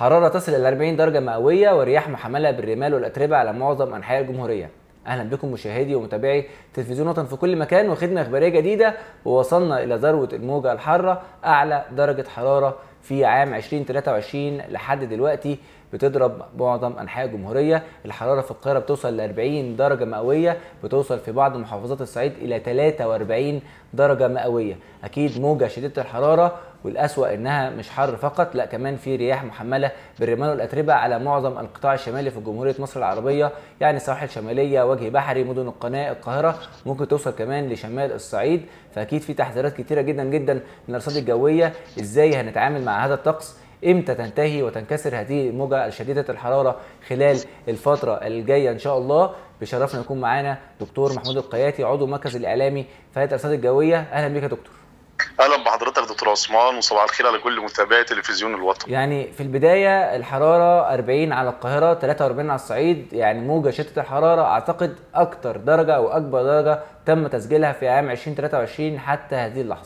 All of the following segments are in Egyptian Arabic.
حراره تصل الى 40 درجه مئويه ورياح محمله بالرمال والاتربه على معظم انحاء الجمهوريه اهلا بكم مشاهدي ومتابعي تلفزيون وطن في كل مكان وخدمه اخباريه جديده ووصلنا الى ذروه الموجه الحاره اعلى درجه حراره في عام 2023 لحد دلوقتي بتضرب معظم انحاء الجمهوريه الحراره في القاهره بتوصل ل 40 درجه مئويه بتوصل في بعض محافظات الصعيد الى 43 درجه مئويه اكيد موجه شديده الحراره والاسوا انها مش حر فقط لا كمان في رياح محمله بالرمال والاتربه على معظم القطاع الشمالي في جمهوريه مصر العربيه يعني السواحل الشماليه وجه بحري مدن القناه القاهره ممكن توصل كمان لشمال الصعيد فاكيد في تحذيرات كتيره جدا جدا من الارصاد الجويه ازاي هنتعامل مع هذا الطقس امتى تنتهي وتنكسر هذه الموجه شديده الحراره خلال الفتره الجايه ان شاء الله بشرفنا يكون معانا دكتور محمود القياتي عضو المركز الاعلامي في هيئه الارصاد الجويه اهلا بك يا دكتور اهلا بحضرتك دكتور عثمان وصباح الخير على كل متابعي تلفزيون الوطن يعني في البدايه الحراره 40 على القاهره 43 على الصعيد يعني موجه شده الحراره اعتقد اكتر درجه او اكبر درجه تم تسجيلها في عام 2023 حتى هذه اللحظه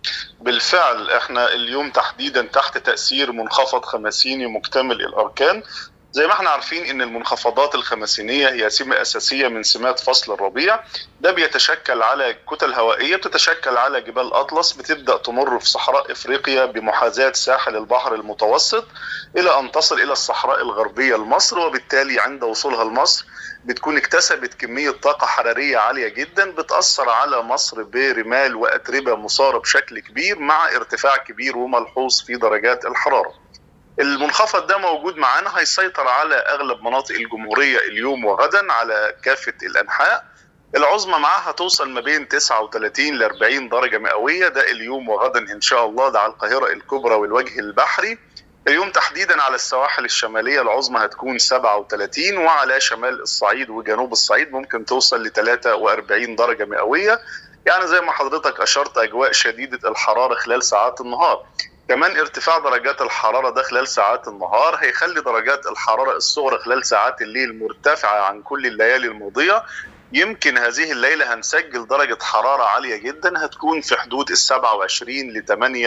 بالفعل احنا اليوم تحديدا تحت تاثير منخفض خمسيني مكتمل الاركان زي ما احنا عارفين ان المنخفضات الخمسينيه هي سمه اساسيه من سمات فصل الربيع ده بيتشكل على كتل هوائيه بتتشكل على جبال اطلس بتبدا تمر في صحراء افريقيا بمحاذاه ساحل البحر المتوسط الى ان تصل الى الصحراء الغربيه لمصر وبالتالي عند وصولها لمصر بتكون اكتسبت كميه طاقه حراريه عاليه جدا بتاثر على مصر برمال واتربه مثاره بشكل كبير مع ارتفاع كبير وملحوظ في درجات الحراره. المنخفض ده موجود معانا هيسيطر على اغلب مناطق الجمهوريه اليوم وغدا على كافه الانحاء العظمى معاها توصل ما بين 39 ل 40 درجه مئويه ده اليوم وغدا ان شاء الله ده على القاهره الكبرى والوجه البحري اليوم تحديدا على السواحل الشماليه العظمى هتكون 37 وعلى شمال الصعيد وجنوب الصعيد ممكن توصل ل 43 درجه مئويه يعني زي ما حضرتك اشرت اجواء شديده الحراره خلال ساعات النهار كمان ارتفاع درجات الحرارة ده خلال ساعات النهار هيخلي درجات الحرارة الصغرى خلال ساعات الليل مرتفعة عن كل الليالي الماضية يمكن هذه الليلة هنسجل درجة حرارة عالية جدا هتكون في حدود ال 27 ل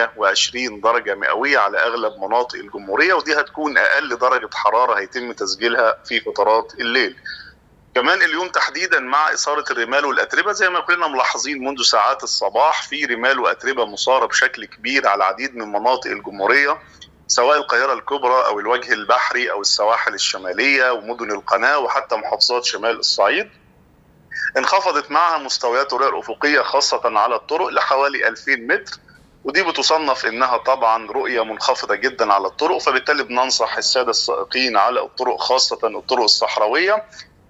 28 درجة مئوية على أغلب مناطق الجمهورية ودي هتكون أقل درجة حرارة هيتم تسجيلها في فترات الليل. كمان اليوم تحديدا مع إثارة الرمال والأتربة زي ما كلنا ملاحظين منذ ساعات الصباح في رمال وأتربة مثارة بشكل كبير على العديد من مناطق الجمهورية سواء القاهرة الكبرى أو الوجه البحري أو السواحل الشمالية ومدن القناة وحتى محافظات شمال الصعيد انخفضت معها مستويات الرؤية الأفقية خاصة على الطرق لحوالي 2000 متر ودي بتصنف انها طبعا رؤيه منخفضه جدا على الطرق فبالتالي بننصح الساده السائقين على الطرق خاصه الطرق الصحراويه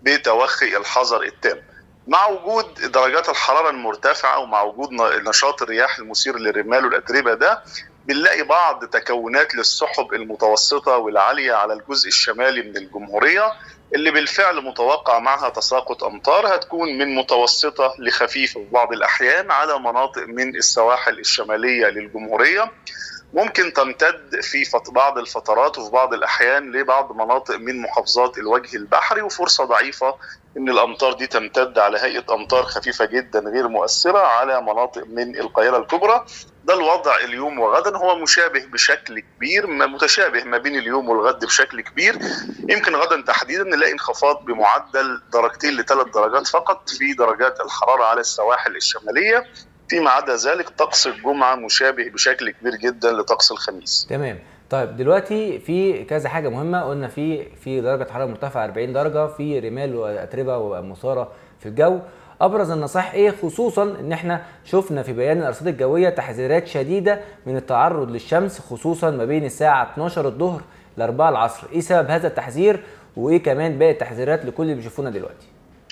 بتوخي الحذر التام. مع وجود درجات الحراره المرتفعه ومع وجود نشاط الرياح المثير للرمال والاتربه ده بنلاقي بعض تكونات للسحب المتوسطه والعاليه على الجزء الشمالي من الجمهوريه اللي بالفعل متوقع معها تساقط امطار هتكون من متوسطه لخفيفه في بعض الاحيان على مناطق من السواحل الشماليه للجمهوريه ممكن تمتد في بعض الفترات وفي بعض الاحيان لبعض مناطق من محافظات الوجه البحري وفرصه ضعيفه ان الامطار دي تمتد على هيئه امطار خفيفه جدا غير مؤثره على مناطق من القاهره الكبرى ده الوضع اليوم وغدا هو مشابه بشكل كبير متشابه ما بين اليوم والغد بشكل كبير يمكن غدا تحديدا نلاقي انخفاض بمعدل درجتين لثلاث درجات فقط في درجات الحراره على السواحل الشماليه فيما عدا ذلك طقس الجمعه مشابه بشكل كبير جدا لطقس الخميس تمام طيب دلوقتي في كذا حاجه مهمه قلنا في في درجه حراره مرتفعه 40 درجه في رمال واتربه ومثاره في الجو ابرز النصائح ايه خصوصا ان احنا شفنا في بيان الارصاد الجويه تحذيرات شديده من التعرض للشمس خصوصا ما بين الساعه 12 الظهر ل 4 العصر ايه سبب هذا التحذير وايه كمان باقي التحذيرات لكل اللي بيشوفونا دلوقتي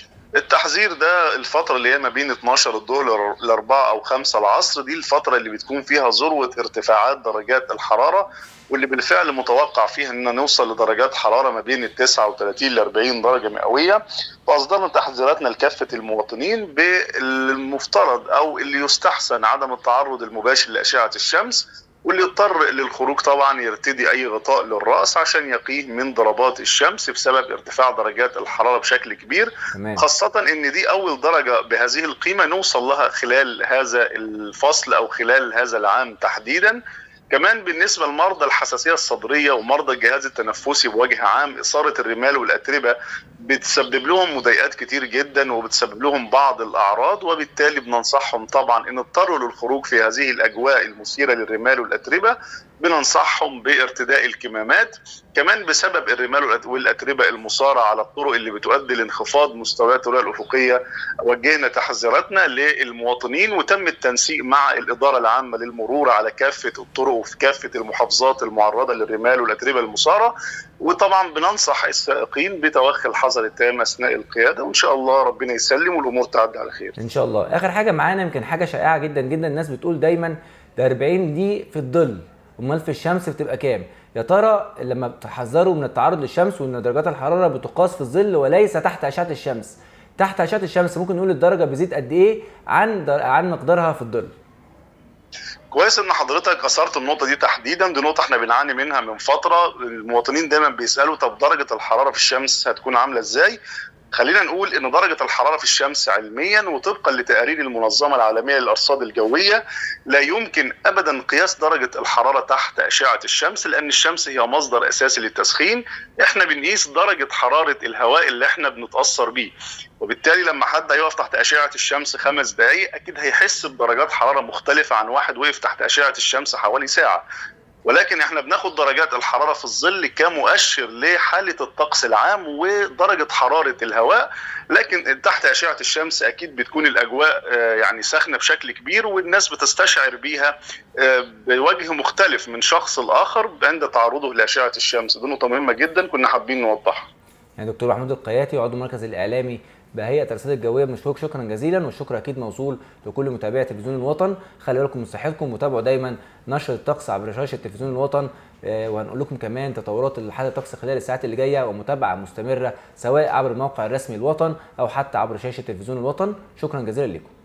التحذير ده الفترة اللي هي ما بين 12 الظهر ل 4 أو 5 العصر دي الفترة اللي بتكون فيها ذروة ارتفاعات درجات الحرارة واللي بالفعل متوقع فيها ان نوصل لدرجات حراره ما بين ال 39 ل 40 درجه مئويه واصدرنا تحذيراتنا لكافه المواطنين بالمفترض او اللي يستحسن عدم التعرض المباشر لاشعه الشمس واللي يضطر للخروج طبعا يرتدي اي غطاء للراس عشان يقيه من ضربات الشمس بسبب ارتفاع درجات الحراره بشكل كبير تمام. خاصه ان دي اول درجه بهذه القيمه نوصل لها خلال هذا الفصل او خلال هذا العام تحديدا كمان بالنسبه لمرضى الحساسيه الصدريه ومرضى الجهاز التنفسي بوجه عام اثاره الرمال والاتربه بتسبب لهم مضايقات كتير جدا وبتسبب لهم بعض الاعراض وبالتالي بننصحهم طبعا ان اضطروا للخروج في هذه الاجواء المثيره للرمال والاتربه بننصحهم بارتداء الكمامات كمان بسبب الرمال والاتربه المصارعه على الطرق اللي بتؤدي لانخفاض مستويات الرؤيه الافقيه وجهنا تحذيراتنا للمواطنين وتم التنسيق مع الاداره العامه للمرور على كافه الطرق وفي كافه المحافظات المعرضه للرمال والاتربه المصارعه وطبعا بننصح السائقين بتوخي الحذر التام اثناء القياده وان شاء الله ربنا يسلم والامور تعدي على خير. ان شاء الله اخر حاجه معانا يمكن حاجه شائعه جدا جدا الناس بتقول دايما ده 40 دي في الظل امال في الشمس بتبقى كام يا ترى لما بتحذروا من التعرض للشمس وان درجات الحراره بتقاس في الظل وليس تحت اشعه الشمس تحت اشعه الشمس ممكن نقول الدرجه بتزيد قد ايه عن عن مقدارها في الظل كويس ان حضرتك اثرت النقطه دي تحديدا دي نقطه احنا بنعاني منها من فتره المواطنين دايما بيسالوا طب درجه الحراره في الشمس هتكون عامله ازاي خلينا نقول ان درجه الحراره في الشمس علميا وطبقا لتقارير المنظمه العالميه للارصاد الجويه لا يمكن ابدا قياس درجه الحراره تحت اشعه الشمس لان الشمس هي مصدر اساسي للتسخين احنا بنقيس درجه حراره الهواء اللي احنا بنتاثر بيه وبالتالي لما حد هيقف تحت اشعه الشمس خمس دقائق اكيد هيحس بدرجات حراره مختلفه عن واحد وقف تحت اشعه الشمس حوالي ساعه ولكن احنا بناخد درجات الحراره في الظل كمؤشر لحاله الطقس العام ودرجه حراره الهواء لكن تحت اشعه الشمس اكيد بتكون الاجواء يعني ساخنه بشكل كبير والناس بتستشعر بيها بوجه مختلف من شخص لاخر عند تعرضه لاشعه الشمس دي نقطه مهمه جدا كنا حابين نوضحها يعني دكتور محمود القياتي عضو المركز الاعلامي بهيئه الارصاد الجويه بنشكرك شكرا جزيلا والشكر اكيد موصول لكل متابعي تلفزيون الوطن خلي بالكم من صحتكم وتابعوا دايما نشر الطقس عبر شاشه تلفزيون الوطن وهنقول لكم كمان تطورات حاله الطقس خلال الساعات اللي جايه ومتابعه مستمره سواء عبر الموقع الرسمي الوطن او حتى عبر شاشه تلفزيون الوطن شكرا جزيلا لكم